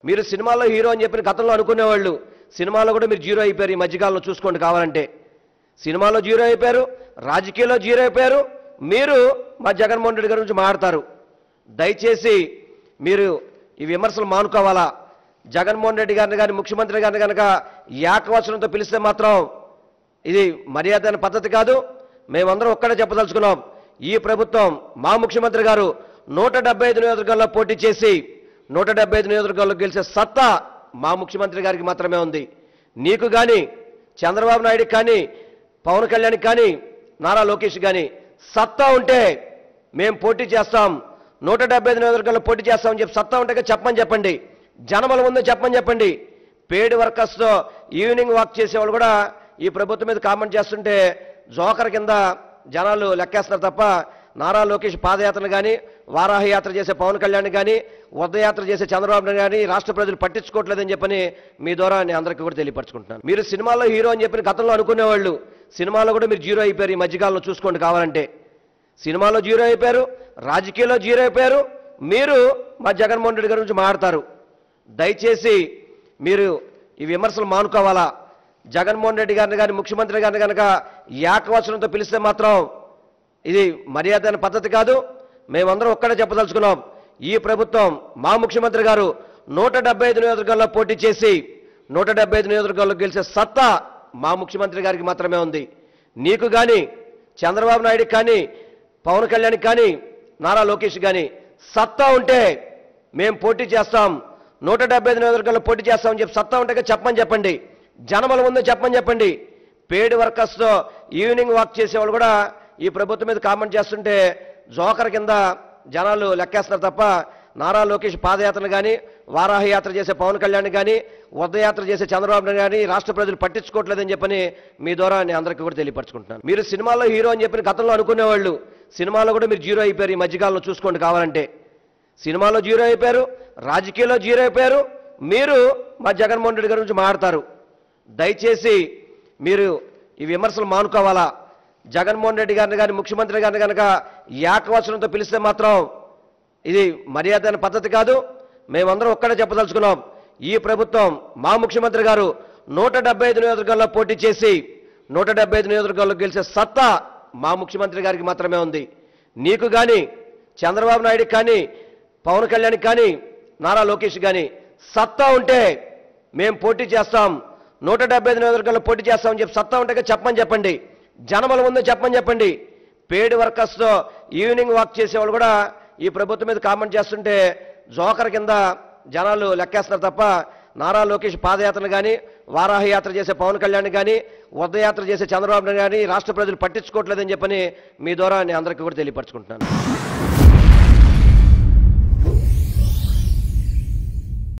మీరు సినిమాలో హీరో అని చెప్పిన గతంలో అనుకునేవాళ్ళు సినిమాలో కూడా మీరు జీరో అయిపోయారు ఈ మధ్యకాలంలో చూసుకోండి కావాలంటే సినిమాలో జీరో అయిపోయారు రాజకీయాల్లో జీరో అయిపోయారు మీరు మా జగన్మోహన్ రెడ్డి గారి గురించి మాట్లాడతారు దయచేసి మీరు ఈ విమర్శలు మానుకోవాలా జగన్మోహన్ రెడ్డి గారిని కానీ ముఖ్యమంత్రి గారిని కనుక ఏకవచనంతో పిలిస్తే మాత్రం ఇది మర్యాద అనే పద్ధతి కాదు మేమందరం ఒక్కడే చెప్పదలుచుకున్నాం ఈ ప్రభుత్వం మా ముఖ్యమంత్రి గారు నూట డెబ్బై ఐదు నియోజకవర్గాల్లో పోటీ చేసి నూట డెబ్బై ఐదు నియోజకవర్గాల్లో గెలిచే సత్తా మా ముఖ్యమంత్రి గారికి మాత్రమే ఉంది నీకు కానీ చంద్రబాబు నాయుడుకి కానీ పవన్ కళ్యాణ్కి కానీ నారా లోకేష్ కానీ సత్తా ఉంటే మేము పోటీ చేస్తాం నూట డెబ్బై ఐదు నియోజకవర్గాల్లో పోటీ చేస్తామని చెప్పి సత్తా ఉంటే చెప్పమని చెప్పండి జనమల ముందు చెప్పమని చెప్పండి పేడ్ వర్కర్స్తో ఈవినింగ్ వాక్ చేసేవాళ్ళు కూడా ఈ ప్రభుత్వం మీద కామెంట్ చేస్తుంటే జోకర్ కింద జనాలు లెక్కేస్తున్నారు తప్ప నారా లోకేష్ పాదయాత్రలు కానీ వారాహ యాత్ర చేసే పవన్ కళ్యాణ్ కానీ వద్దయాత్ర చేసే చంద్రబాబు నాయుడు కానీ రాష్ట్ర ప్రజలు పట్టించుకోవట్లేదని చెప్పని మీ ద్వారా నేను అందరికీ కూడా తెలియపరచుకుంటున్నాను మీరు సినిమాలో హీరో అని చెప్పిన గతంలో అనుకునేవాళ్ళు సినిమాలో కూడా మీరు జీరో అయిపోయారు ఈ మధ్యకాలంలో చూసుకోండి కావాలంటే సినిమాలో జీరో అయిపోయారు రాజకీయాల్లో జీరో అయిపోయారు మీరు మా జగన్మోహన్ రెడ్డి గారి గురించి మాట్లాడతారు దయచేసి మీరు ఈ విమర్శలు మానుకోవాలా జగన్మోహన్ రెడ్డి గారిని కానీ ముఖ్యమంత్రి గారిని కనుక ఏకవచనంతో పిలిస్తే మాత్రం ఇది మర్యాద అనే పద్ధతి కాదు మేమందరం ఒక్కడే చెప్పదలుచుకున్నాం ఈ ప్రభుత్వం మా ముఖ్యమంత్రి గారు నూట డెబ్బై ఐదు నియోజకవర్గాల్లో పోటీ చేసి నూట డెబ్బై ఐదు నియోజకవర్గాల్లో గెలిచే సత్తా మా ముఖ్యమంత్రి గారికి మాత్రమే ఉంది నీకు కానీ చంద్రబాబు నాయుడుకి కానీ పవన్ కళ్యాణ్కి కానీ నారా లోకేష్ కానీ సత్తా ఉంటే మేము పోటీ చేస్తాం నూట డెబ్బై ఐదు నియోజకవర్గాల్లో పోటీ చేస్తామని చెప్పి సత్తా ఉంటే చెప్పమని చెప్పండి జనమల ముందు చెప్పమని చెప్పండి పేడ్ వర్కర్స్తో ఈవినింగ్ వాక్ చేసేవాళ్ళు కూడా ఈ ప్రభుత్వం మీద కామెంట్ చేస్తుంటే జోకర్ కింద జనాలు లెక్కేస్తున్నారు తప్ప నారా లోకేష్ పాదయాత్రలు కానీ వారాహ యాత్ర చేసే పవన్ కళ్యాణ్ కానీ వద్దయాత్ర చేసే చంద్రబాబు నాయుడు కానీ రాష్ట్ర ప్రజలు పట్టించుకోవట్లేదని చెప్పని మీ ద్వారా నేను అందరికీ కూడా తెలియపరచుకుంటున్నాను మీరు సినిమాలో హీరో అని చెప్పిన గతంలో అనుకునేవాళ్ళు సినిమాలో కూడా మీరు జీరో అయిపోయారు ఈ మధ్యకాలంలో చూసుకోండి కావాలంటే సినిమాలో జీరో అయిపోయారు రాజకీయాల్లో జీరో అయిపోయారు మీరు మా జగన్మోహన్ రెడ్డి గారి గురించి మాట్లాడతారు దయచేసి మీరు ఈ విమర్శలు మానుకోవాలా జగన్మోహన్ రెడ్డి గారిని కానీ ముఖ్యమంత్రి గారిని కనుక ఏకవచనంతో పిలిస్తే మాత్రం ఇది మర్యాద అనే పద్ధతి కాదు మేమందరం ఒక్కడే చెప్పదలుచుకున్నాం ఈ ప్రభుత్వం మా ముఖ్యమంత్రి గారు నూట డెబ్బై ఐదు నియోజకవర్గాల్లో పోటీ చేసి నూట డెబ్బై ఐదు నియోజకవర్గాల్లో గెలిచే సత్తా మా ముఖ్యమంత్రి గారికి మాత్రమే ఉంది నీకు కానీ చంద్రబాబు నాయుడుకి కానీ పవన్ కళ్యాణ్కి కానీ నారా లోకేష్ కానీ సత్తా ఉంటే మేము పోటీ చేస్తాం నూట డెబ్బై ఐదు నియోజకవర్గాల్లో పోటీ చేస్తామని చెప్పి సత్తా ఉంటే చెప్పమని చెప్పండి జనమల ముందు చెప్పమని చెప్పండి పేడ్ వర్కర్స్తో ఈవినింగ్ వాక్ చేసేవాళ్ళు కూడా ఈ ప్రభుత్వం మీద కామెంట్ చేస్తుంటే జోకర్ కింద జనాలు లెక్కేస్తున్నారు తప్ప నారా లోకేష్ పాదయాత్రలు కానీ వారాహ యాత్ర చేసే పవన్ కళ్యాణ్ కానీ వద్దయాత్ర చేసే చంద్రబాబు నాయుడు కానీ రాష్ట్ర ప్రజలు పట్టించుకోవట్లేదని చెప్పని మీ ద్వారా నేను అందరికీ కూడా తెలియపరచుకుంటున్నాను